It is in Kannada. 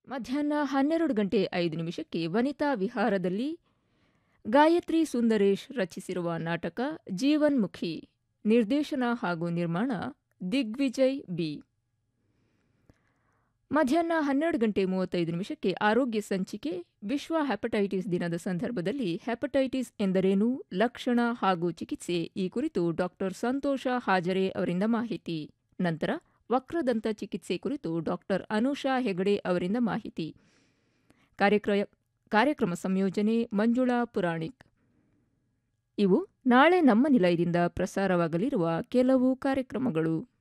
ಮಧ್ಯಾಹ್ನ ಹನ್ನೆರಡು ಗಂಟೆ ಐದು ನಿಮಿಷಕ್ಕೆ ವನಿತಾ ವಿಹಾರದಲ್ಲಿ ಗಾಯತ್ರಿ ಸುಂದರೇಶ್ ರಚಿಸಿರುವ ನಾಟಕ ಜೀವನ್ಮುಖಿ ನಿರ್ದೇಶನ ಹಾಗೂ ನಿರ್ಮಾಣ ದಿಗ್ವಿಜಯ್ ಬಿ ಮಧ್ಯಾಹ್ನ ಹನ್ನೆರಡು ಗಂಟೆ ಮೂವತ್ತೈದು ನಿಮಿಷಕ್ಕೆ ಆರೋಗ್ಯ ಸಂಚಿಕೆ ವಿಶ್ವ ಹೆಪಟೈಟಿಸ್ ದಿನದ ಸಂದರ್ಭದಲ್ಲಿ ಹೆಪಟೈಟಿಸ್ ಎಂದರೇನು ಲಕ್ಷಣ ಹಾಗೂ ಚಿಕಿತ್ಸೆ ಈ ಕುರಿತು ಡಾಕ್ಟರ್ ಸಂತೋಷ ಹಾಜರೆ ಅವರಿಂದ ಮಾಹಿತಿ ನಂತರ ವಕ್ರದಂತ ಚಿಕಿತ್ಸೆ ಕುರಿತು ಡಾಕ್ಟರ್ ಅನುಷಾ ಹೆಗಡೆ ಅವರಿಂದ ಮಾಹಿತಿ ಕಾರ್ಯಕ್ರಮ ಕಾರ್ಯಕ್ರಮ ಸಂಯೋಜನೆ ಮಂಜುಳಾ ಪುರಾಣಿಕ್ ಇವು ನಾಳೆ ನಮ್ಮ ನಿಲಯದಿಂದ ಪ್ರಸಾರವಾಗಲಿರುವ ಕೆಲವು ಕಾರ್ಯಕ್ರಮಗಳು